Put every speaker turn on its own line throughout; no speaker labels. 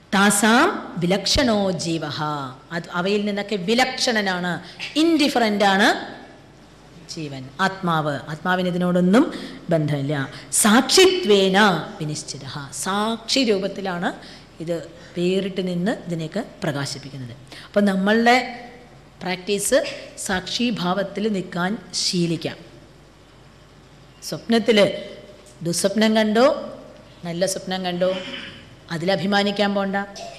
താസാം വിലക്ഷണോ ജീവ അത് അവയിൽ നിന്നൊക്കെ വിലക്ഷണനാണ് ഇൻഡിഫറൻ്റ് ആണ് ജീവൻ ആത്മാവ് ആത്മാവിന് ഇതിനോടൊന്നും ബന്ധമില്ല സാക്ഷിത്വേന വിനിശ്ചിത സാക്ഷി രൂപത്തിലാണ് ഇത് വേറിട്ട് നിന്ന് ഇതിനെയൊക്കെ പ്രകാശിപ്പിക്കുന്നത് അപ്പം നമ്മളുടെ പ്രാക്ടീസ് സാക്ഷിഭാവത്തിൽ നിൽക്കാൻ ശീലിക്കാം സ്വപ്നത്തിൽ ദുസ്വപ്നം കണ്ടോ നല്ല സ്വപ്നം കണ്ടോ അതിലഭിമാനിക്കാൻ പോണ്ട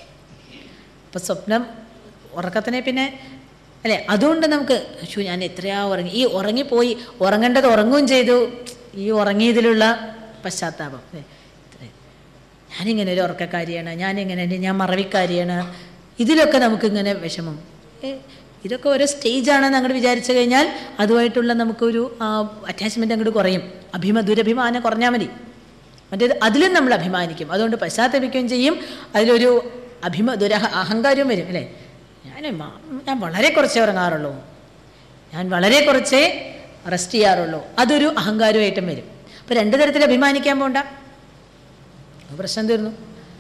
അപ്പം സ്വപ്നം ഉറക്കത്തിനെ പിന്നെ അല്ലേ അതുകൊണ്ട് നമുക്ക് ഷു ഞാൻ എത്രയാ ഉറങ്ങി ഈ ഉറങ്ങിപ്പോയി ഉറങ്ങേണ്ടത് ഉറങ്ങുകയും ചെയ്തു ഈ ഉറങ്ങിയതിലുള്ള പശ്ചാത്താപം ഏ, ഇത്രയും. ഞാനിങ്ങനെ ഒരു ഉറക്കക്കാരിയാണ് ഞാനിങ്ങനെ ഞാൻ മറവിക്കാരിയാണ് ഇതിലൊക്കെ നമുക്കിങ്ങനെ വിഷമം ഏ, ഇതൊക്കെ ഓരോ സ്റ്റേജാണെന്ന് അങ്ങോട്ട് വിചാരിച്ചു കഴിഞ്ഞാൽ അതുമായിട്ടുള്ള നമുക്കൊരു അറ്റാച്ച്മെൻ്റ് അങ്ങോട്ട് കുറയും അഭിമ ദുരഭിമാനം കുറഞ്ഞാൽ മതി മറ്റേത് അതിലും നമ്മൾ അഭിമാനിക്കും അതുകൊണ്ട് പശ്ചാത്തപിക്കുകയും ചെയ്യും അതിലൊരു അഭിമ ദുരഹ അഹങ്കാരവും വരും അല്ലേ ഞാൻ മ- ഞാൻ വളരെ കുറച്ചേ ഉറങ്ങാറുള്ളൂ ഞാൻ വളരെ കുറച്ചേ റെസ്റ്റ് ചെയ്യാറുള്ളൂ അതൊരു അഹങ്കാരമായിട്ടും വരും അപ്പോൾ രണ്ട് തരത്തിൽ അഭിമാനിക്കാൻ പോണ്ട അപ്പോൾ പ്രശ്നം തീർന്നു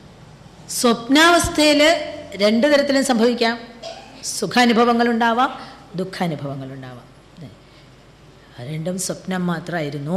സ്വപ്നാവസ്ഥയിൽ രണ്ട് തരത്തിലും സംഭവിക്കാം സുഖാനുഭവങ്ങൾ ഉണ്ടാവാം ദുഃഖാനുഭവങ്ങൾ ഉണ്ടാവാം അതെ. അത് രണ്ടും സ്വപ്നം മാത്രമായിരുന്നു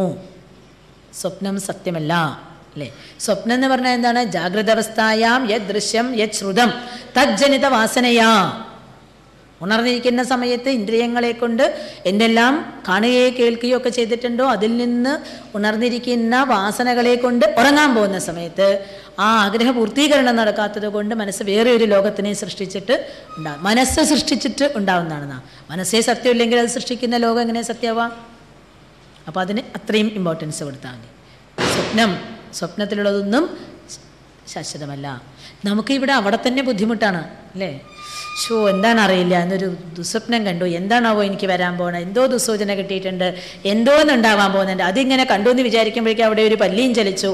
സ്വപ്നം സത്യമല്ല അല്ലേ സ്വപ്നം എന്ന് പറഞ്ഞാൽ എന്താണ് ജാഗ്രത അവസ്ഥായാം യത് ദൃശ്യം യത് ശ്രുതം തജ്ജനിത വാസനയാ ഉണർന്നിരിക്കുന്ന സമയത്ത് ഇന്ദ്രിയങ്ങളെ കൊണ്ട് എന്തെല്ലാം കാണുകയോ കേൾക്കുകയോ ഒക്കെ ചെയ്തിട്ടുണ്ടോ അതിൽ നിന്ന് ഉണർന്നിരിക്കുന്ന വാസനകളെ കൊണ്ട് ഉറങ്ങാൻ പോകുന്ന സമയത്ത് ആ ആഗ്രഹ പൂർത്തീകരണം നടക്കാത്തത് കൊണ്ട് മനസ്സ് വേറെ ഒരു ലോകത്തിനെ സൃഷ്ടിച്ചിട്ട് ഉണ്ടാകും മനസ്സ് സൃഷ്ടിച്ചിട്ട് ഉണ്ടാവുന്നതാണെന്നാ മനസ്സേ സത്യമില്ലെങ്കിൽ അത് സൃഷ്ടിക്കുന്ന ലോകം എങ്ങനെ സത്യമാവാം അപ്പോൾ അതിന് അത്രയും ഇമ്പോർട്ടൻസ് കൊടുത്താൽ മതി സ്വപ്നം സ്വപ്നത്തിലുള്ളതൊന്നും ശാശ്വതമല്ല നമുക്ക് ഇവിടെ അവിടെ തന്നെ ബുദ്ധിമുട്ടാണ് അല്ലേ ഷോ എന്താണ് അറിയില്ല എന്നൊരു ദുസ്വപ്നം കണ്ടു എന്താണാവോ എനിക്ക് വരാൻ പോകണത് എന്തോ ദുസ്സൂചന കിട്ടിയിട്ടുണ്ട് എന്തോ ഉണ്ടാവാൻ പോകുന്നുണ്ട് അതിങ്ങനെ കണ്ടു എന്ന് വിചാരിക്കുമ്പോഴേക്കും അവിടെ ഒരു പല്ലിയും ചലിച്ചു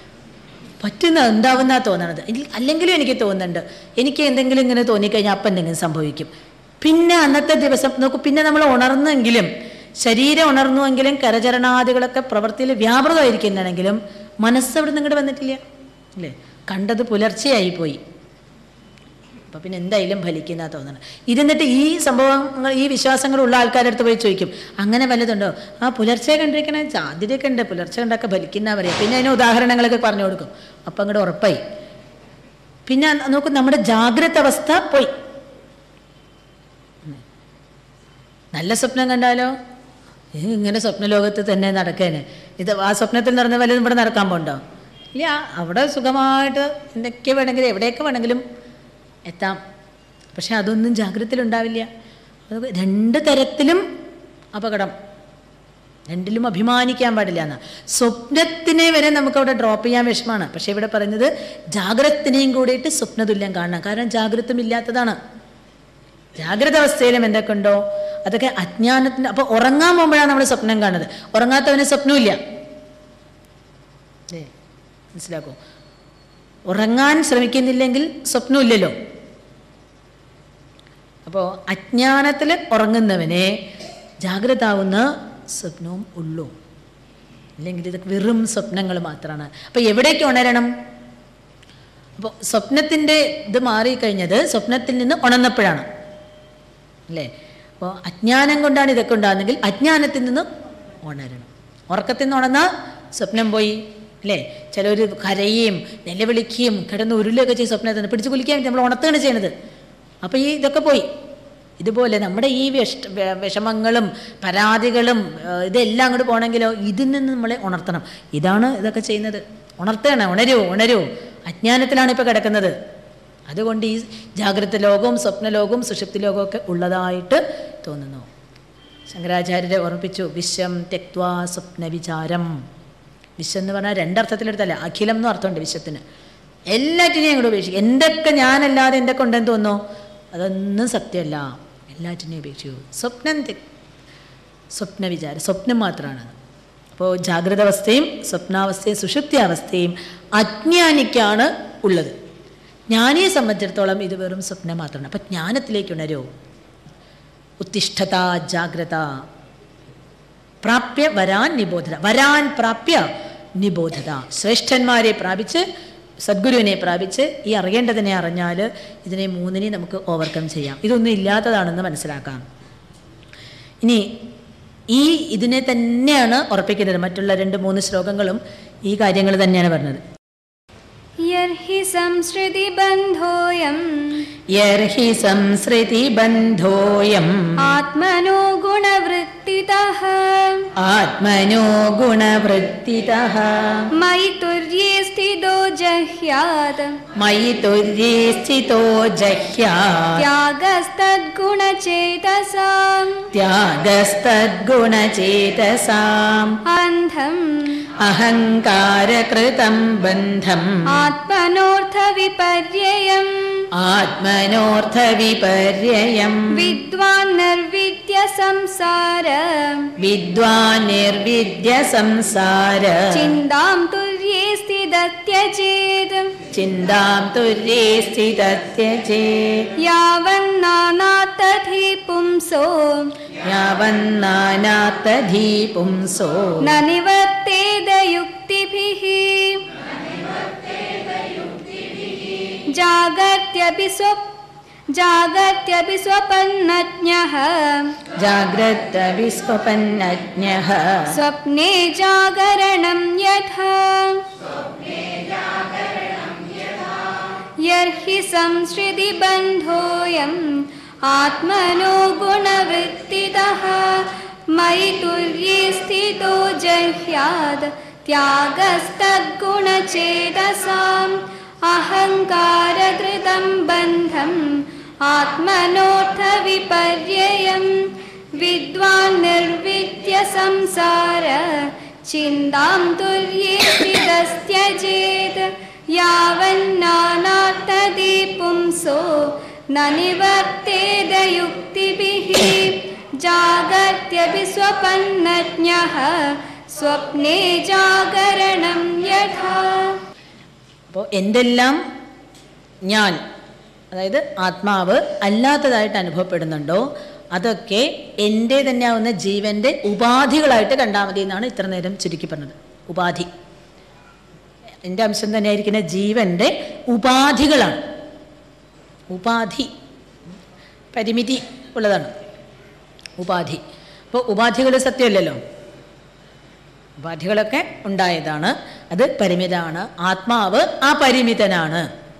പറ്റുന്ന ഉണ്ടാവുന്ന തോന്നണത് എങ്കിൽ- അല്ലെങ്കിലും എനിക്ക് തോന്നുന്നുണ്ട് എനിക്ക് എന്തെങ്കിലും ഇങ്ങനെ തോന്നിക്കഴിഞ്ഞാൽ അപ്പം എന്തെങ്കിലും സംഭവിക്കും പിന്നെ അന്നത്തെ ദിവസം നോക്കൂ പിന്നെ നമ്മൾ ഉണർന്നെങ്കിലും ശരീരം ഉണർന്നുവെങ്കിലും കരചരണാദികളൊക്കെ പ്രവൃത്തിയിൽ വ്യാപൃതമായിരിക്കുന്നുണ്ടെങ്കിലും മനസ്സ് അവിടെ നിന്ന് ഇങ്ങോട്ട് വന്നിട്ടില്ല അല്ലേ കണ്ടത് പുലർച്ചെയായി പോയി അപ്പം പിന്നെ എന്തായാലും ഫലിക്കുന്ന തോന്നണം ഇരുന്നിട്ട് ഈ സംഭവങ്ങൾ ഈ വിശ്വാസങ്ങളുള്ള ആൾക്കാരുടെ അടുത്ത് പോയി ചോദിക്കും അങ്ങനെ വല്ലതുണ്ടോ ആ പുലർച്ചെ കണ്ടിരിക്കണ ചാതിരൊക്കെ ഉണ്ട് പുലർച്ചെ കണ്ടൊക്കെ ഫലിക്കുന്ന പറയാം പിന്നെ അതിന് ഉദാഹരണങ്ങളൊക്കെ പറഞ്ഞു കൊടുക്കും അപ്പം അങ്ങോട്ട് ഉറപ്പായി പിന്നെ നോക്കും നമ്മുടെ ജാഗ്രത അവസ്ഥ പോയി നല്ല സ്വപ്നം കണ്ടാലോ ഏ, ഇങ്ങനെ സ്വപ്നലോകത്ത് തന്നെ നടക്കേനെ ഇത് ആ സ്വപ്നത്തിൽ നടന്ന വല്ലതും ഇവിടെ നടക്കാൻ പോണ്ടോ ഇല്ല അവിടെ സുഖമായിട്ട് എന്തൊക്കെ വേണമെങ്കിലും എവിടെയൊക്കെ വേണമെങ്കിലും എത്താം പക്ഷെ അതൊന്നും ജാഗ്രതയിലുണ്ടാവില്ല അത് രണ്ട് തരത്തിലും അപകടം രണ്ടിലും അഭിമാനിക്കാൻ പാടില്ല എന്നാ സ്വപ്നത്തിനെ വരെ നമുക്ക് അവിടെ ഡ്രോപ്പ് ചെയ്യാൻ വിഷമാണ് പക്ഷെ ഇവിടെ പറയുന്നത് ജാഗ്രതത്തിനെയും കൂടിയിട്ട് സ്വപ്നതുല്യം കാണണം കാരണം ജാഗ്രതം ഇല്ലാത്തതാണ് ജാഗ്രത അവസ്ഥയിലും എന്തൊക്കെ ഉണ്ടോ അതൊക്കെ അജ്ഞാനത്തിന് അപ്പോൾ ഉറങ്ങാൻ പോകുമ്പോഴാണ് നമ്മൾ സ്വപ്നം കാണുന്നത് ഉറങ്ങാത്തവന് സ്വപ്നമില്ല ഏ മനസ്സിലാക്കോ ഉറങ്ങാൻ ശ്രമിക്കുന്നില്ലെങ്കിൽ സ്വപ്നമില്ലല്ലോ അപ്പോൾ അജ്ഞാനത്തിൽ ഉറങ്ങുന്നവനെ ജാഗ്രത ആവുന്ന സ്വപ്നവും ഉള്ളൂ അല്ലെങ്കിൽ ഇതൊക്കെ വെറും സ്വപ്നങ്ങൾ മാത്രമാണ് അപ്പോൾ എവിടേക്ക് ഉണരണം അപ്പോൾ സ്വപ്നത്തിൻ്റെ ഇത് മാറിക്കഴിഞ്ഞത് സ്വപ്നത്തിൽ നിന്ന് ഉണർന്നപ്പോഴാണ് അല്ലേ അപ്പോൾ അജ്ഞാനം കൊണ്ടാണ് ഇതൊക്കെ ഉണ്ടാകുന്നെങ്കിൽ അജ്ഞാനത്തിൽ നിന്ന് ഉണരണം ഉറക്കത്തിൽ നിന്ന് ഉണർന്നാൽ സ്വപ്നം പോയി അല്ലേ ചിലർ കരയുകയും നിലവിളിക്കുകയും കിടന്ന് ഉരുളൊക്കെ ചെയ്ത് സ്വപ്നത്തിൽ നിന്ന് പിടിച്ച് കുലിക്കുകയും നമ്മൾ ഉണർത്തുകയാണ് ചെയ്യണത് അപ്പോൾ ഈ ഇതൊക്കെ പോയി ഇതുപോലെ നമ്മുടെ ഈ വിഷ വെ- വിഷമങ്ങളും പരാതികളും ഏഹ്, ഇതെല്ലാം അങ്ങോട്ട് പോകണമെങ്കിലോ ഇതിൽ നിന്ന് നമ്മളെ ഉണർത്തണം ഇതാണ് ഇതൊക്കെ ചെയ്യുന്നത് ഉണർത്തണം ഉണരൂ ഉണരൂ അജ്ഞാനത്തിലാണ് ഇപ്പോൾ കിടക്കുന്നത് അതുകൊണ്ട് ഈ ജാഗ്രത ലോകവും സ്വപ്നലോകവും സുഷുപ്തി ലോകവും ഒക്കെ ഉള്ളതായിട്ട് തോന്നുന്നു ശങ്കരാചാര്യരെ ഓർമ്മിപ്പിച്ചു വിശ്വം തെക്വാ സ്വപ്ന വിചാരം വിശ്വം എന്ന് പറഞ്ഞാൽ രണ്ടർത്ഥത്തിലെടുത്തല്ല അഖിലം എന്നും അർത്ഥമുണ്ട് വിശ്വത്തിന് എല്ലാറ്റിനെയും അങ്ങോട്ട് ഉപേക്ഷിക്കും എന്തൊക്കെ ഞാനല്ലാതെ എന്തൊക്കെ ഉണ്ടെന്ന് തോന്നുന്നു അതൊന്നും സത്യമല്ല എല്ലാറ്റിനെയും ഉപേക്ഷിക്കൂ സ്വപ്നം തെ- സ്വപ്ന വിചാരം സ്വപ്നം മാത്രമാണ് അപ്പോൾ ജാഗ്രത അവസ്ഥയും സ്വപ്നാവസ്ഥയും സുഷുപ്തി അവസ്ഥയും അജ്ഞാനിക്കാണ് ഉള്ളത് ജ്ഞാനിയെ സംബന്ധിച്ചിടത്തോളം ഇത് വെറും സ്വപ്നം മാത്രമാണ് അപ്പം ജ്ഞാനത്തിലേക്ക് ഉണരോ ഉത്തിഷ്ഠത ജാഗ്രത പ്രാപ്യ വരാൻ നിബോധത വരാൻ പ്രാപ്യ നിബോധത ശ്രേഷ്ഠന്മാരെ പ്രാപിച്ച് സദ്ഗുരുവിനെ പ്രാപിച്ച് ഈ അറിയേണ്ടതിനെ അറിഞ്ഞാൽ ഇതിനെ മൂന്നിനെ നമുക്ക് ഓവർകം ചെയ്യാം ഇതൊന്നും ഇല്ലാത്തതാണെന്ന് മനസ്സിലാക്കാം ഇനി ഈ ഇതിനെ തന്നെയാണ് ഉറപ്പിക്കുന്നത് മറ്റുള്ള രണ്ട് മൂന്ന് ശ്ലോകങ്ങളും ഈ കാര്യങ്ങൾ തന്നെയാണ് പറഞ്ഞത്
यर्हि संसृतिबन्धोऽयं
യർഹി സംസൃതി ബന്ധോയം
आत्मनो गुणवृत्तितः
ആത്മനോ ഗുണവൃത്തിതഃ
मयि तुर्ये स्थितो जह्यात्
മയി തുര്യേ സ്ഥിതോ ജഹ്യാത്
त्यागस्तद्गुणचेतसां
ത്യാഗസ്തദ്ഗുണചേതസാം
अन्धम्
അഹങ്കാരകൃതം ബന്ധം
आत्मनोऽर्थविपर्ययम्
ആത്മനോർത്ഥവിപര്യം
विद्वान् निर्विद्य संसार
വിദ്വാൻ നിർവിദ്യ സംസാര
चिन्तां तुर्ये स्थिदत्यचेत्
ചിന്താം തുര്യേ സ്ഥിതത്യജേ
यावन्नानातधि पुंसो
യാവന്നാനാത്തധീ പുംസോ
न निवर्तेद युक्तिभिः जागर्त्यपि स्व जागर्त्यपि स्वपन्नज्ञः
ജാഗ്രത വിസ്വപന്നജ്ഞഃ
स्वप्ने जागरणं यथा यर्हि संसृतिबन्धोऽयम् आत्मनो गुणवृत्तितः मयि तुर्ये स्थितो जह्यात् त्यागस्तद्गुणचेतसाम् अहङ्कारकृतं बन्धम् आत्मनोऽर्थविपर्ययम् विद्वान् निर्विद्य संसार चिन्तां तुर्ये स्थितस्त्यजेत् यावन्नानात्तदि पुंसो न निवर्तेद युक्तिभिः जागर्त्यपि स्वपन्नज्ञः स्वप्ने जागरणं यथा
അപ്പോൾ എന്തെല്ലാം ഞാൻ അതായത് ആത്മാവ് അല്ലാത്തതായിട്ട് അനുഭവപ്പെടുന്നുണ്ടോ അതൊക്കെ എൻ്റെ തന്നെയാവുന്ന ജീവൻ്റെ ഉപാധികളായിട്ട് കണ്ടാൽ മതി എന്നാണ് ഇത്ര നേരം ചുരുക്കി പറഞ്ഞത് ഉപാധി എൻ്റെ അംശം തന്നെയായിരിക്കുന്ന ജീവൻ്റെ ഉപാധികളാണ് ഉപാധി പരിമിതി ഉള്ളതാണ് ഉപാധി അപ്പോൾ ഉപാധികൾ സത്യമല്ലല്ലോ ഉപാധികളൊക്കെ ഉണ്ടായതാണ് അത് പരിമിതമാണ് ആത്മാവ് അപരിമിതനാണ്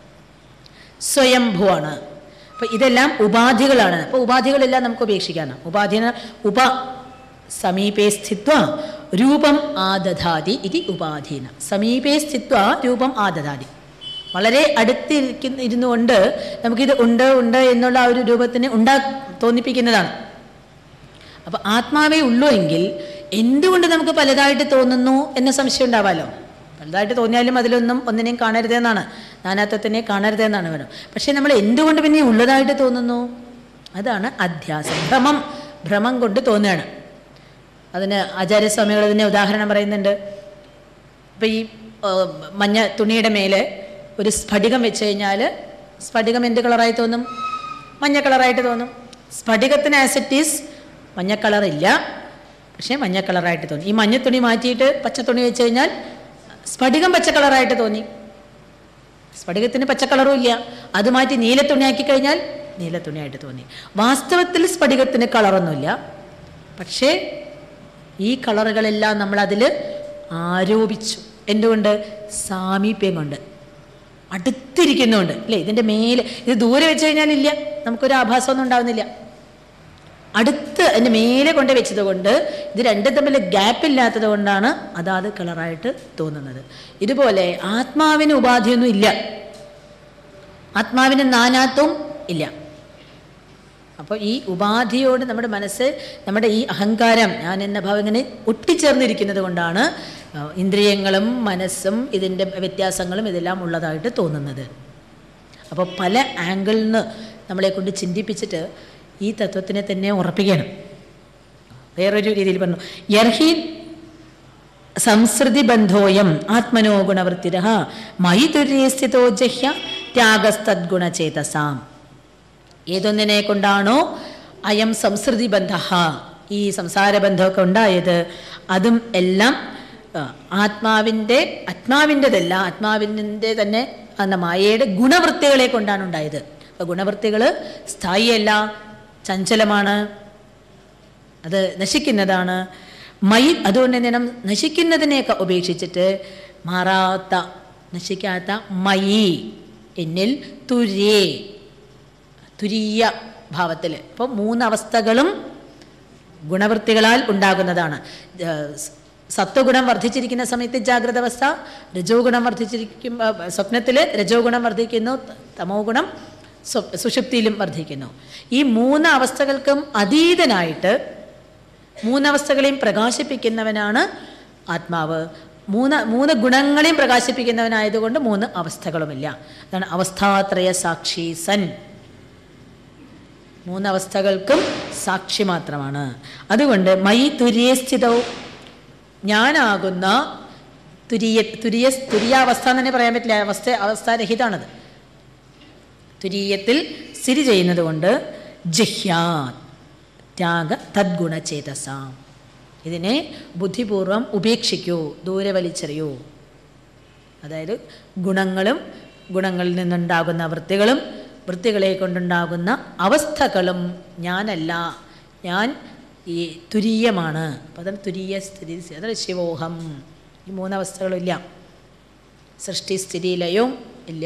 സ്വയംഭുവാണ് അപ്പോൾ ഇതെല്ലാം ഉപാധികളാണ് അപ്പോൾ ഉപാധികളെല്ലാം നമുക്ക് ഉപേക്ഷിക്കാനാണ് ഉപാധിന ഉപ സമീപേ സ്ഥിത്വ രൂപം ആദധാതി ഇത് ഉപാധീന സമീപേ സ്ഥിത്വ രൂപം ആദധാതി വളരെ അടുത്തിരിക്കുന്ന ഇരുന്നുകൊണ്ട് നമുക്കിത് ഉണ്ട് ഉണ്ട് എന്നുള്ള ആ ഒരു രൂപത്തിന് ഉണ്ടാ തോന്നിപ്പിക്കുന്നതാണ് അപ്പൊ ആത്മാവേ ഉള്ളൂ എങ്കിൽ എന്തുകൊണ്ട് നമുക്ക് പലതായിട്ട് തോന്നുന്നു എന്ന സംശയം ഉണ്ടാവാലോ പലതായിട്ട് തോന്നിയാലും അതിലൊന്നും ഒന്നിനെയും കാണരുതെന്നാണ് നാനാത്വത്തിനെ കാണരുതെന്നാണ് വേണം പക്ഷെ നമ്മൾ എന്തുകൊണ്ട് പിന്നെ ഉള്ളതായിട്ട് തോന്നുന്നു അതാണ് അധ്യാസം ഭ്രമം ഭ്രമം കൊണ്ട് തോന്നുകയാണ് അതിന് ആചാര്യസ്വാമികൾ അതിനെ ഉദാഹരണം പറയുന്നുണ്ട് ഇപ്പം ഈ ആ, മഞ്ഞ തുണിയുടെ മേലെ ഒരു സ്ഫടികം വെച്ച് കഴിഞ്ഞാൽ സ്ഫടികം എന്ത് കളറായി തോന്നും മഞ്ഞ കളറായിട്ട് തോന്നും സ്ഫടികത്തിന് ആസിറ്റീസ് മഞ്ഞ കളറില്ല പക്ഷേ മഞ്ഞ കളറായിട്ട് തോന്നി ഈ മഞ്ഞ തുണി മാറ്റിയിട്ട് പച്ച തുണി വെച്ച് കഴിഞ്ഞാൽ സ്ഫടികം പച്ച കളറായിട്ട് തോന്നി സ്ഫടികത്തിന് പച്ച കളറും ഇല്ല അത് മാറ്റി നീല തുണിയാക്കി കഴിഞ്ഞാൽ നീല തുണിയായിട്ട് തോന്നി വാസ്തവത്തിൽ സ്ഫടികത്തിന് കളറൊന്നുമില്ല പക്ഷേ ഈ കളറുകളെല്ലാം നമ്മൾ അതിൽ ആരോപിച്ചു എന്തുകൊണ്ട് സാമീപ്യം കൊണ്ട് അടുത്തിരിക്കുന്നുണ്ട് അല്ലേ ഇതിൻ്റെ മേലെ ഇത് ദൂരെ വെച്ച് കഴിഞ്ഞാൽ ഇല്ല നമുക്കൊരു ആഭാസമൊന്നും ഉണ്ടാവുന്നില്ല അടുത്ത് അതിൻ്റെ മേലെ കൊണ്ട് വെച്ചത് കൊണ്ട് ഇത് രണ്ടും തമ്മിൽ ഗ്യാപ്പ് ഇല്ലാത്തത് കൊണ്ടാണ് അതാത് കളറായിട്ട് തോന്നുന്നത് ഇതുപോലെ ആത്മാവിന് ഉപാധിയൊന്നും ഇല്ല ആത്മാവിന് നാനാത്വം ഇല്ല അപ്പോൾ ഈ ഉപാധിയോട് നമ്മുടെ മനസ്സ് നമ്മുടെ ഈ അഹങ്കാരം ഞാൻ എന്ന ഭാവം ഇങ്ങനെ ഒട്ടിച്ചേർന്നിരിക്കുന്നത് കൊണ്ടാണ് ആ, ഇന്ദ്രിയങ്ങളും മനസ്സും ഇതിൻ്റെ വ്യത്യാസങ്ങളും ഇതെല്ലാം ഉള്ളതായിട്ട് തോന്നുന്നത് അപ്പോൾ പല ആംഗിളിൽ നിന്ന് നമ്മളെ കൊണ്ട് ചിന്തിപ്പിച്ചിട്ട് ഈ തത്വത്തിനെ തന്നെ ഉറപ്പിക്കണം വേറൊരു രീതിയിൽ പറഞ്ഞു യർഹി സംസൃതി ബന്ധോയം ആത്മനോ ഗുണവൃത്തിര മയി തുര്യേ സ്ഥിതോ ജഹ്യ ത്യാഗസ്തദ്ഗുണചേതസാം ഏതൊന്നിനെ കൊണ്ടാണോ അയം സംസൃതി ബന്ധ ഈ സംസാര ബന്ധമൊക്കെ ഉണ്ടായത് അതും എല്ലാം ആ, ആത്മാവിൻ്റെ ആത്മാവിൻ്റെതല്ല ആത്മാവിൻ്റെ തന്നെ എന്ന മായയുടെ ഗുണവൃത്തികളെ കൊണ്ടാണ് ഉണ്ടായത് അപ്പോൾ ഗുണവൃത്തികൾ സ്ഥായിയല്ല ചഞ്ചലമാണ് അത് നശിക്കുന്നതാണ് മൈ അതുകൊണ്ട് എന്ത് ചെയ്യണം നശിക്കുന്നതിനെയൊക്കെ ഉപേക്ഷിച്ചിട്ട് മാറാത്ത നശിക്കാത്ത മയി എന്നിൽ തുര്യേ തുരീയ ഭാവത്തിൽ അപ്പോൾ മൂന്നവസ്ഥകളും ഗുണവൃത്തികളാൽ ഉണ്ടാകുന്നതാണ് ഏർ സ് സത്വഗുണം വർദ്ധിച്ചിരിക്കുന്ന സമയത്ത് ജാഗ്രത അവസ്ഥ രജോ ഗുണം വർദ്ധിച്ചിരിക്കും സ്വപ്നത്തിൽ രജോ ഗുണം വർദ്ധിക്കുന്നു ത- തമോ ഗുണം സ്വ- സുഷുപ്തിയിലും വർദ്ധിക്കുന്നു ഈ മൂന്ന് അവസ്ഥകൾക്കും അതീതനായിട്ട് മൂന്നവസ്ഥകളെയും പ്രകാശിപ്പിക്കുന്നവനാണ് ആത്മാവ് മൂന്ന് മൂന്ന് ഗുണങ്ങളെയും പ്രകാശിപ്പിക്കുന്നവനായതുകൊണ്ട് മൂന്ന് അവസ്ഥകളുമില്ല അതാണ് അവസ്ഥാത്രയ സാക്ഷി സൻ മൂന്നവസ്ഥകൾക്കും സാക്ഷി മാത്രമാണ് അതുകൊണ്ട് മയി തുര്യേ സ്ഥിതവും ഞാനാകുന്ന തുരിയ തുരിയ തുര്യാവസ്ഥ എന്ന് തന്നെ പറയാൻ പറ്റില്ല അവസ്ഥ അവസ്ഥാരഹിതാണത് തുരീയത്തിൽ സ്ഥിതി ചെയ്യുന്നത് കൊണ്ട് ജിഹ്യാത് ത്യാഗ തദ്ഗുണചേതസാം ഇതിനെ ബുദ്ധിപൂർവം ഉപേക്ഷിക്കൂ ദൂരെ വലിച്ചെറിയൂ അതായത് ഗുണങ്ങളും ഗുണങ്ങളിൽ നിന്നുണ്ടാകുന്ന വൃത്തികളും വൃത്തികളെ കൊണ്ടുണ്ടാകുന്ന അവസ്ഥകളും ഞാനല്ല ഞാൻ ഈ തുരീയമാണ് അപ്പം അതാണ് തുരീയ സ്ഥിതി അതാണ് ശിവോഹം ഈ മൂന്നവസ്ഥകളില്ല സൃഷ്ടി സ്ഥിതി ലയവും ഇല്ല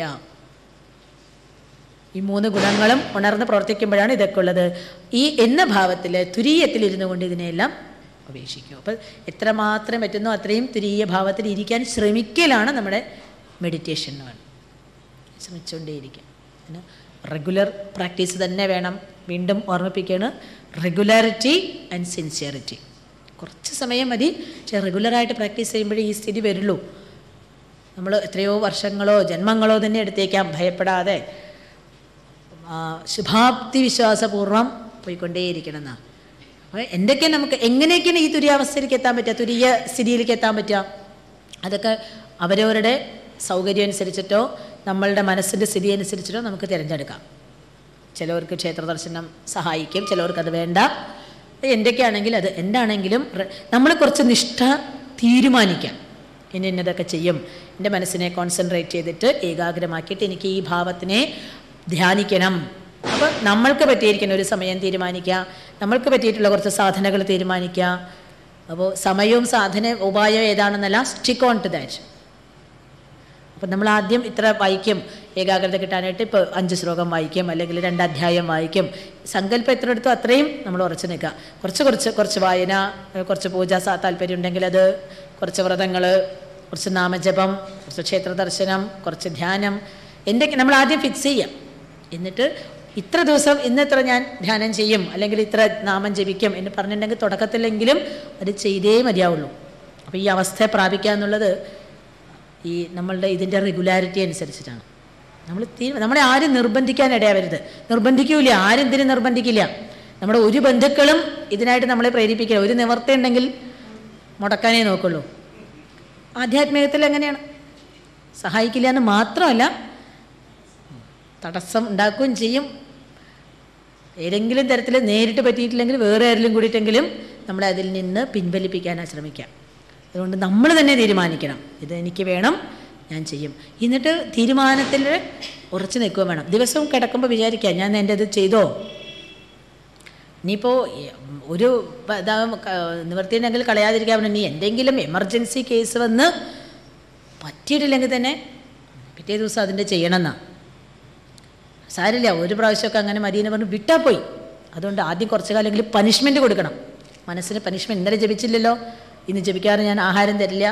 ഈ മൂന്ന് ഗുണങ്ങളും ഉണർന്ന് പ്രവർത്തിക്കുമ്പോഴാണ് ഇതൊക്കെ ഉള്ളത് ഈ എന്ന ഭാവത്തിൽ തുരീയത്തിൽ ഇരുന്നു കൊണ്ട് ഇതിനെല്ലാം ഉപേക്ഷിക്കും അപ്പം എത്രമാത്രം പറ്റുന്നോ അത്രയും തുരീയ ഭാവത്തിൽ ഇരിക്കാൻ ശ്രമിക്കലാണ് നമ്മുടെ മെഡിറ്റേഷൻ എന്ന് പറയുന്നത് ശ്രമിച്ചുകൊണ്ടേയിരിക്കുക അതിന് റെഗുലർ പ്രാക്ടീസ് തന്നെ വേണം വീണ്ടും ഓർമ്മിപ്പിക്കുകയാണ് റെഗുലാരിറ്റി ആൻഡ് സിൻസിയറിറ്റി കുറച്ച് സമയം മതി പക്ഷേ റെഗുലറായിട്ട് പ്രാക്ടീസ് ചെയ്യുമ്പോഴേ ഈ സ്ഥിതി വരുള്ളൂ നമ്മൾ എത്രയോ വർഷങ്ങളോ ജന്മങ്ങളോ തന്നെ എടുത്തേക്കാം ഭയപ്പെടാതെ ആ, ശുഭാപ്തി വിശ്വാസപൂർവ്വം പോയിക്കൊണ്ടേയിരിക്കണം എന്നാണ് അപ്പോൾ എന്തൊക്കെ നമുക്ക് എങ്ങനെയൊക്കെയാണ് ഈ തുര്യാവസ്ഥയിലേക്ക് എത്താൻ പറ്റുക തുരീയ സ്ഥിതിയിലേക്ക് എത്താൻ പറ്റുക അതൊക്കെ അവരവരുടെ സൗകര്യം അനുസരിച്ചിട്ടോ നമ്മളുടെ മനസ്സിൻ്റെ സ്ഥിതി അനുസരിച്ചിട്ടോ നമുക്ക് തിരഞ്ഞെടുക്കാം ചിലവർക്ക് ക്ഷേത്ര ദർശനം സഹായിക്കും ചിലവർക്ക് അത് വേണ്ട എന്തൊക്കെയാണെങ്കിൽ അത് എന്താണെങ്കിലും നമ്മൾ കുറച്ച് നിഷ്ഠ തീരുമാനിക്കാം ഇനി ഇന്നതൊക്കെ ചെയ്യും എൻ്റെ മനസ്സിനെ കോൺസെൻട്രേറ്റ് ചെയ്തിട്ട് ഏകാഗ്രമാക്കിയിട്ട് എനിക്ക് ഈ ഭാവത്തിനെ ധ്യാനിക്കണം അപ്പോൾ നമ്മൾക്ക് പറ്റിയിരിക്കുന്ന ഒരു സമയം തീരുമാനിക്കുക നമ്മൾക്ക് പറ്റിയിട്ടുള്ള കുറച്ച് സാധനകൾ തീരുമാനിക്കുക അപ്പോൾ സമയവും സാധന ഉപായം ഏതാണെന്നല്ല സ്റ്റിക്ക് ഓൺ ടു ദാറ്റ് അപ്പം നമ്മൾ ആദ്യം ഇത്ര വായിക്കും ഏകാഗ്രത കിട്ടാനായിട്ട് ഇപ്പോൾ അഞ്ച് ശ്ലോകം വായിക്കും അല്ലെങ്കിൽ രണ്ട് അധ്യായം വായിക്കും സങ്കല്പം എത്ര എടുത്തോ അത്രയും നമ്മൾ ഉറച്ചു നിൽക്കുക കുറച്ച് കുറച്ച് കുറച്ച് വായന ഏഹ് കുറച്ച് പൂജ സാ താല്പര്യം ഉണ്ടെങ്കിൽ അത് കുറച്ച് വ്രതങ്ങൾ കുറച്ച് നാമജപം കുറച്ച് ക്ഷേത്ര ദർശനം കുറച്ച് ധ്യാനം എന്തൊക്കെ നമ്മൾ ആദ്യം ഫിക്സ് ചെയ്യാം എന്നിട്ട് ഇത്ര ദിവസം ഇന്നിത്ര ഞാൻ ധ്യാനം ചെയ്യും അല്ലെങ്കിൽ ഇത്ര നാമം ജപിക്കും എന്ന് പറഞ്ഞിട്ടുണ്ടെങ്കിൽ തുടക്കത്തിലെങ്കിലും അത് ചെയ്തേ മതിയാവുള്ളൂ അപ്പോൾ ഈ അവസ്ഥയെ പ്രാപിക്കുക എന്നുള്ളത് ഈ നമ്മളുടെ ഇതിൻ്റെ റെഗുലാരിറ്റി അനുസരിച്ചിട്ടാണ് നമ്മൾ തീ നമ്മളെ ആരും നിർബന്ധിക്കാൻ ഇടയാവരുത് നിർബന്ധിക്കൂല ആരും ഇതിന് നിർബന്ധിക്കില്ല നമ്മുടെ ഒരു ബന്ധുക്കളും ഇതിനായിട്ട് നമ്മളെ പ്രേരിപ്പിക്കില്ല ഒരു നിവർത്തി ഉണ്ടെങ്കിൽ മുടക്കാനേ നോക്കുള്ളൂ ആധ്യാത്മികത്തിൽ എങ്ങനെയാണ് സഹായിക്കില്ല എന്ന് മാത്രമല്ല തടസ്സം ഉണ്ടാക്കുകയും ചെയ്യും ഏതെങ്കിലും തരത്തിൽ നേരിട്ട് പറ്റിയിട്ടില്ലെങ്കിൽ വേറെ ആരെങ്കിലും കൂടിയിട്ടെങ്കിലും നമ്മളെ അതിൽ നിന്ന് പിൻവലിപ്പിക്കാനാണ് ശ്രമിക്കാം അതുകൊണ്ട് നമ്മൾ തന്നെ തീരുമാനിക്കണം ഇത് എനിക്ക് വേണം ഞാൻ ചെയ്യും എന്നിട്ട് തീരുമാനത്തിൽ ഉറച്ചു നിൽക്കുകയും വേണം ദിവസവും കിടക്കുമ്പോൾ വിചാരിക്കാം ഞാൻ എൻ്റെ ഇത് ചെയ്തോ ഇനിയിപ്പോൾ ഒരു പ- ഇതാ ക- നിവൃത്തിയുണ്ടെങ്കിൽ കളയാതിരിക്കാൻ പറ്റും. നീ എന്തെങ്കിലും എമർജൻസി കേസ് വന്ന് പറ്റിയിട്ടില്ലെങ്കിൽ തന്നെ പിറ്റേ ദിവസം അതിൻ്റെ ചെയ്യണമെന്നാണ് സാരില്ല ഒരു പ്രാവശ്യമൊക്കെ അങ്ങനെ മതിയെന്ന് പറഞ്ഞ് വിട്ടാൽ പോയി അതുകൊണ്ട് ആദ്യം കുറച്ച് കാലമെങ്കിലും പനിഷ്മെൻറ്റ് കൊടുക്കണം മനസ്സിന് പനിഷ്മെൻറ്റ് ഇന്നലെ ജപിച്ചില്ലല്ലോ ഇന്ന് ജപിക്കാറ് ഞാൻ ആഹാരം തരില്ല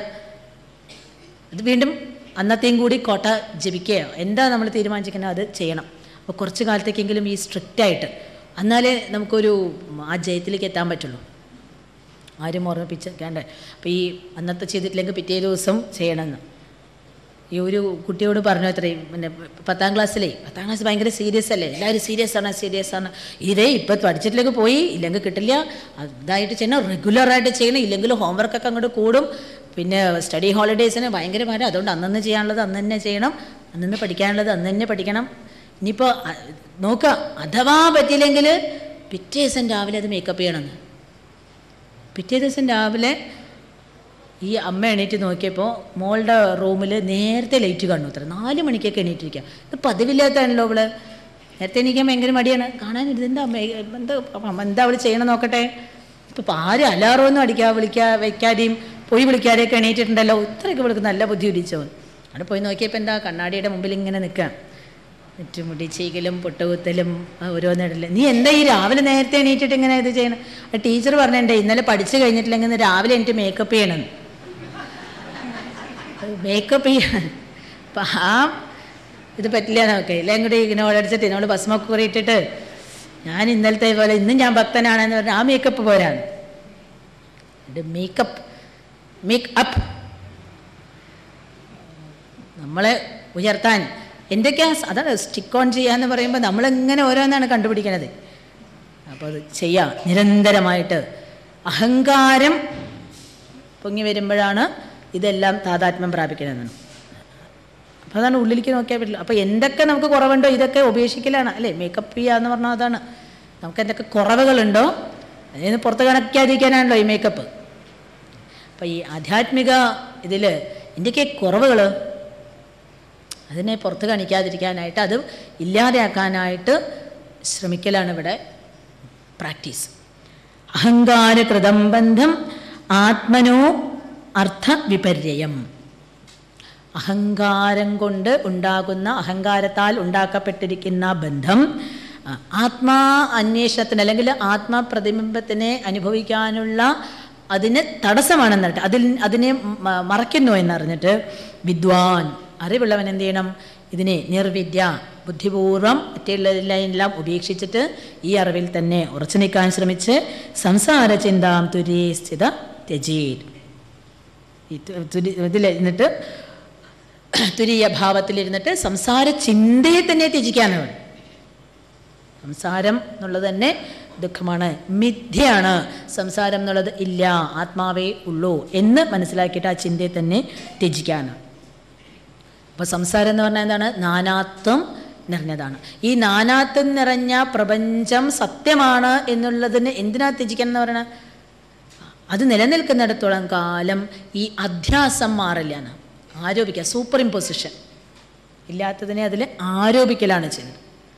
ഇത് വീണ്ടും അന്നത്തെയും കൂടി കോട്ട ജപിക്കുകയോ എന്താ നമ്മൾ തീരുമാനിച്ചിരിക്കുന്നത് അത് ചെയ്യണം അപ്പോൾ കുറച്ച് കാലത്തേക്കെങ്കിലും ഈ സ്ട്രിക്റ്റായിട്ട് എന്നാലേ നമുക്കൊരു ആ ജയത്തിലേക്ക് എത്താൻ പറ്റുള്ളൂ ആരും ഓർമ്മിപ്പിച്ചേക്കാണ്ട് അപ്പോൾ ഈ അന്നത്തെ ചെയ്തിട്ടില്ലെങ്കിൽ പിറ്റേ ദിവസം ചെയ്യണമെന്ന് ഈ ഒരു കുട്ടിയോട് പറഞ്ഞു അത്രയും പിന്നെ പത്താം ക്ലാസ്സിലേ പത്താം ക്ലാസ് ഭയങ്കര സീരിയസ് അല്ലേ എല്ലാവരും സീരിയസ് ആണ് സീരിയസ് ആണ് ഇതേ ഇപ്പം പഠിച്ചിട്ടില്ലെങ്കിൽ പോയി ഇല്ലെങ്കിൽ കിട്ടില്ല ഇതായിട്ട് ചെയ്യണം റെഗുലറായിട്ട് ചെയ്യണം ഇല്ലെങ്കിൽ ഹോംവർക്കൊക്കെ അങ്ങോട്ട് കൂടും പിന്നെ സ്റ്റഡി ഹോളിഡേയ്സിന് ഭയങ്കര ഭാരം അതുകൊണ്ട് അന്നന്ന് ചെയ്യാനുള്ളത് അന്ന് തന്നെ ചെയ്യണം അന്നന്ന് പഠിക്കാനുള്ളത് അന്ന് തന്നെ പഠിക്കണം ഇനിയിപ്പോൾ നോക്കുക അഥവാ പറ്റിയില്ലെങ്കിൽ പിറ്റേ ദിവസം രാവിലെ അത് മേക്കപ്പ് ചെയ്യണമെന്ന് പിറ്റേ ദിവസം രാവിലെ ഈ അമ്മ എണീറ്റ് നോക്കിയപ്പോൾ മോളുടെ റൂമിൽ നേരത്തെ ലൈറ്റ് കാണും അത്ര നാല് മണിക്കൊക്കെ എണീറ്റിരിക്കുക ഇത് പതിവില്ലാത്തതാണല്ലോ അവള് നേരത്തെ എണീക്കാൻ ഭയങ്കര മടിയാണ് കാണാൻ ഇതെന്താ അമ്മ എന്താ അമ്മ എന്താ അവൾ ചെയ്യണം നോക്കട്ടെ ഇപ്പം ആരും അലാറമൊന്നും അടിക്കാ വിളിക്കാ വെക്കാതെയും പോയി വിളിക്കാതെയൊക്കെ എണീറ്റിട്ടുണ്ടല്ലോ ഇത്രയൊക്കെ വിളിക്ക് നല്ല ബുദ്ധി ഉദിച്ചോ അവിടെ പോയി നോക്കിയപ്പോൾ എന്താ കണ്ണാടിയുടെ മുമ്പിൽ ഇങ്ങനെ നിൽക്കുക ചുമുടി ചെയ്യലും പൊട്ടുകുത്തലും ആ ഓരോന്നിടല് നീ എന്താ ഈ രാവിലെ നേരത്തെ എണീറ്റിട്ട് ഇങ്ങനെ ഇത് ചെയ്യണം ആ ടീച്ചർ പറഞ്ഞിട്ടുണ്ട് ഇന്നലെ പഠിച്ചു കഴിഞ്ഞിട്ടില്ലെങ്കിൽ ഇന്ന് രാവിലെ എനിക്ക് മേക്കപ്പ് ചെയ്യണം മേക്കപ്പ് ചെയ്യണം അപ്പം ആ ഇത് പറ്റില്ല നമുക്ക് എല്ലാം കൂടി ഇങ്ങനെ ഓടടിച്ചിട്ട് നമ്മൾ ഭസ്മൊക്കെ കുറി ഇട്ടിട്ട് ഞാൻ ഇന്നലത്തെ പോലെ ഇന്നും ഞാൻ ഭക്തനാണെന്ന് പറഞ്ഞാൽ ആ മേക്കപ്പ് പോരാണ് ഇത് മേക്കപ്പ് മേക്ക് അപ്പ് നമ്മളെ ഉയർത്താൻ എന്തൊക്കെയാ സ- അതാണ് സ്റ്റിക്ക് ഓൺ ചെയ്യാന്ന് പറയുമ്പോൾ നമ്മളിങ്ങനെ ഓരോന്നാണ് കണ്ടുപിടിക്കണത് അപ്പോൾ അത് ചെയ്യാം നിരന്തരമായിട്ട് അഹങ്കാരം പൊങ്ങി വരുമ്പോഴാണ് ഇതെല്ലാം താതാത്മ്യം പ്രാപിക്കുന്നതെന്നാണ് അപ്പോൾ അതാണ് ഉള്ളിലേക്ക് നോക്കിയാൽ പറ്റില്ല അപ്പോൾ എന്തൊക്കെ നമുക്ക് കുറവുണ്ടോ ഇതൊക്കെ ഉപേക്ഷിക്കലാണ് അല്ലേ മേക്കപ്പ് ചെയ്യുക എന്ന് പറഞ്ഞാൽ അതാണ് നമുക്ക് എന്തൊക്കെ കുറവുകളുണ്ടോ അതിന് പുറത്ത് കണക്കാതിരിക്കാനാണല്ലോ ഈ മേക്കപ്പ് അപ്പോൾ ഈ ആധ്യാത്മിക ഇതിൽ എന്തൊക്കെ കുറവുകൾ അതിനെ പുറത്ത് കാണിക്കാതിരിക്കാനായിട്ട് അത് ഇല്ലാതെയാക്കാനായിട്ട് ശ്രമിക്കലാണ് ഇവിടെ പ്രാക്ടീസ് അഹങ്കാരകൃതം ബന്ധം ആത്മനോ അർത്ഥവിപര്യം അഹങ്കാരം കൊണ്ട് ഉണ്ടാകുന്ന അഹങ്കാരത്താൽ ഉണ്ടാക്കപ്പെട്ടിരിക്കുന്ന ബന്ധം ആ, ആത്മാ അന്വേഷണത്തിന് അല്ലെങ്കിൽ ആത്മാപ്രതിബിംബത്തിനെ അനുഭവിക്കാനുള്ള അതിന് തടസ്സമാണെന്നിട്ട് അതിൽ അതിനെ മ- മറയ്ക്കുന്നു എന്നറിഞ്ഞിട്ട് വിദ്വാൻ അറിവുള്ളവൻ എന്ത് ചെയ്യണം ഇതിനെ നിർവിദ്യ ബുദ്ധിപൂർവം മറ്റുള്ളതെല്ലാം ഉപേക്ഷിച്ചിട്ട് ഈ അറിവിൽ തന്നെ ഉറച്ചു നിൽക്കാൻ ശ്രമിച്ച് സംസാര ചിന്താം തുരീ സ്ഥിത ത്യജീർ ഈ തു- തുരി- ഇതിൽ ഇരുന്നിട്ട് തുരീയ ഭാവത്തിലിരുന്നിട്ട് സംസാര ചിന്തയെ തന്നെ ത്യജിക്കാനാണ് വേണ്ടത്. സംസാരം എന്നുള്ളത് തന്നെ ദുഃഖമാണ് മിഥ്യയാണ് സംസാരം എന്നുള്ളത് ഇല്ല ആത്മാവേ ഉള്ളൂ എന്ന് മനസ്സിലാക്കിയിട്ട് ആ ചിന്തയെ തന്നെ ത്യജിക്കാനാണ് അപ്പോൾ സംസാരം എന്ന് പറഞ്ഞാൽ എന്താണ് നാനാത്വം നിറഞ്ഞതാണ് ഈ നാനാത്വം നിറഞ്ഞ പ്രപഞ്ചം സത്യമാണ് എന്നുള്ളതിന് എന്തിനാ ത്യജിക്കണം എന്ന് പറയണത് അത് നിലനിൽക്കുന്നിടത്തോളം കാലം ഈ അധ്യാസം മാറില്ലാണ് ആരോപിക്കുക സൂപ്പർ ഇമ്പോസിഷൻ ഇല്ലാത്തതിനെ അതിൽ ആരോപിക്കലാണ് ചെയ്യുന്നത്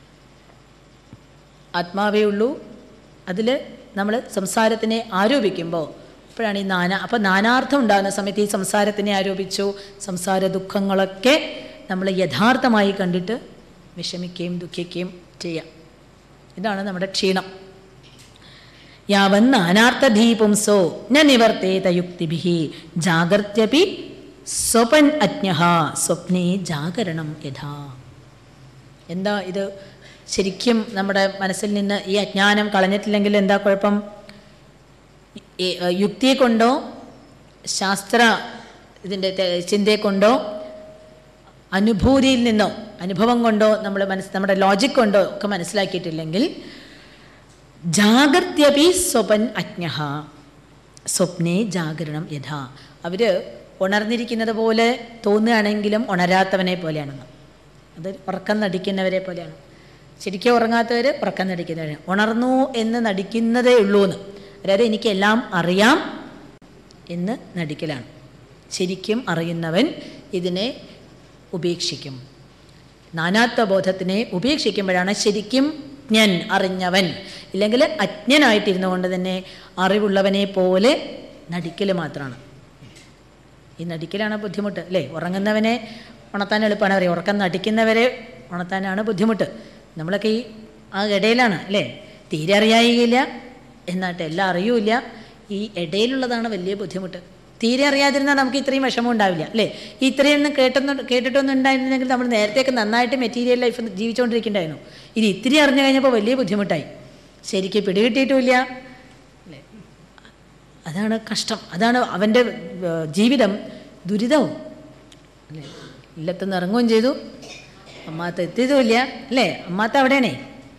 ആത്മാവേ ഉള്ളൂ അതിൽ നമ്മൾ സംസാരത്തിനെ ആരോപിക്കുമ്പോൾ അപ്പോഴാണ് ഈ നാനാ അപ്പം നാനാർത്ഥം ഉണ്ടാകുന്ന സമയത്ത് ഈ സംസാരത്തിനെ ആരോപിച്ചു സംസാര ദുഃഖങ്ങളൊക്കെ നമ്മൾ യഥാർത്ഥമായി കണ്ടിട്ട് വിഷമിക്കുകയും ദുഃഖിക്കുകയും ചെയ്യാം ഇതാണ് നമ്മുടെ ക്ഷീണം യാവൻ നാനാർത്ഥധീപുംസോ ന നിവർത്തേത യുക്തിഭി ജാഗർത്യപി സ്വപൻ അജ്ഞ സ്വപ്നേ ജാഗരണം യഥാ എന്താ ഇത് ശരിക്കും നമ്മുടെ മനസ്സിൽ നിന്ന് ഈ അജ്ഞാനം കളഞ്ഞിട്ടില്ലെങ്കിൽ എന്താ കുഴപ്പം ഈ, ഏ, യുക്തിയെ കൊണ്ടോ ശാസ്ത്ര ഇതിൻ്റെ തെ- ചിന്തയെ കൊണ്ടോ അനുഭൂതിയിൽ നിന്നോ അനുഭവം കൊണ്ടോ നമ്മൾ മനസ്സ് നമ്മുടെ ലോജിക് കൊണ്ടോ ഒക്കെ മനസ്സിലാക്കിയിട്ടില്ലെങ്കിൽ ജാഗർത്യപി സ്വപൻ അജ്ഞ സ്വപ്നേ ജാഗരണം യഥാ അവർ ഉണർന്നിരിക്കുന്നത് പോലെ തോന്നുകയാണെങ്കിലും ഉണരാത്തവനെ പോലെയാണെന്ന് അത് ഉറക്കം നടിക്കുന്നവരെ പോലെയാണ് ശരിക്കും ഉറങ്ങാത്തവർ ഉറക്കം നടിക്കുന്നവരാണ് ഉണർന്നു എന്ന് നടിക്കുന്നതേ ഉള്ളൂ എന്ന് അതായത് എനിക്കെല്ലാം അറിയാം എന്ന് നടിക്കലാണ് ശരിക്കും അറിയുന്നവൻ ഇതിനെ ഉപേക്ഷിക്കും നാനാത്വ ബോധത്തിനെ ഉപേക്ഷിക്കുമ്പോഴാണ് ശരിക്കും ജ്ഞൻ അറിഞ്ഞവൻ ഇല്ലെങ്കിൽ അജ്ഞനായിട്ടിരുന്നു കൊണ്ട് തന്നെ അറിവുള്ളവനെ പോലെ നടിക്കൽ മാത്രമാണ് ഈ നടിക്കലാണ് ബുദ്ധിമുട്ട് അല്ലേ ഉറങ്ങുന്നവനെ ഉണർത്താൻ എളുപ്പമാണ് അറിയാം ഉറക്കം നടിക്കുന്നവരെ ഉണർത്താനാണ് ബുദ്ധിമുട്ട് നമ്മളൊക്കെ ഈ ആ ഇടയിലാണ് അല്ലേ തീരെ അറിയായില്ല എന്നാട്ട് എല്ലാം അറിയൂല ഈ ഇടയിലുള്ളതാണ് വലിയ ബുദ്ധിമുട്ട് തീരെ അറിയാതിരുന്നാൽ നമുക്ക് ഇത്രയും വിഷമം ഉണ്ടാവില്ല അല്ലേ ഈ ഇത്രയൊന്നും കേട്ടൊന്നും കേട്ടിട്ടൊന്നും ഉണ്ടായിരുന്നെങ്കിൽ നമ്മൾ നേരത്തെയൊക്കെ നന്നായിട്ട് മെറ്റീരിയൽ ലൈഫ് ജീവിച്ചുകൊണ്ടിരിക്കണ്ടായിരുന്നു ഇത് ഇത്തിരി അറിഞ്ഞു കഴിഞ്ഞപ്പോൾ വലിയ ബുദ്ധിമുട്ടായി ശരിക്കും പിടികിട്ടിയിട്ടുമില്ല അല്ലേ അതാണ് കഷ്ടം അതാണ് അവൻ്റെ ഏർ, ജീവിതം ദുരിതവും അല്ലേ ഇല്ലത്തുനിന്ന് ഇറങ്ങുകയും ചെയ്തു അമ്മാത്ത എത്തിയതുമില്ല അല്ലേ അമ്മാത്ത അവിടെയാണേ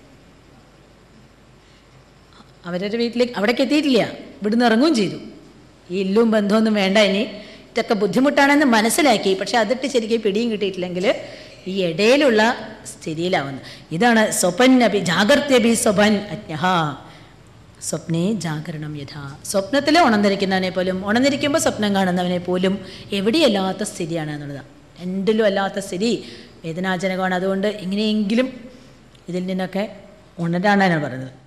അവരുടെ വീട്ടിലേക്ക് അവിടേക്ക് എത്തിയിട്ടില്ല ഇവിടുന്ന് ഇറങ്ങുകയും ചെയ്തു ഈ ഇല്ലും ബന്ധമൊന്നും വേണ്ട ഇനി ഇതൊക്കെ ബുദ്ധിമുട്ടാണെന്ന് മനസ്സിലാക്കി പക്ഷെ അതിട്ട് ശരിക്കും പിടിയും കിട്ടിയിട്ടില്ലെങ്കിൽ ഈ ഇടയിലുള്ള സ്ഥിതിയിലാവുന്നു ഇതാണ് സ്വപൻ അഭി ജാഗ്രത്യഭി സ്വപൻ അജ്ഞ സ്വപ്നേ ജാഗരണം യഥാ സ്വപ്നത്തിലെ ഉണർന്നിരിക്കുന്നവനെ പോലും ഉണർന്നിരിക്കുമ്പോൾ സ്വപ്നം കാണുന്നവനെ പോലും എവിടെയല്ലാത്ത സ്ഥിതിയാണ് എന്നുള്ളതാണ് രണ്ടിലും അല്ലാത്ത സ്ഥിതി വേദനാജനകമാണ് അതുകൊണ്ട് എങ്ങനെയെങ്കിലും ഇതിൽ നിന്നൊക്കെ ഉണരാനാണ് പറയുന്നത്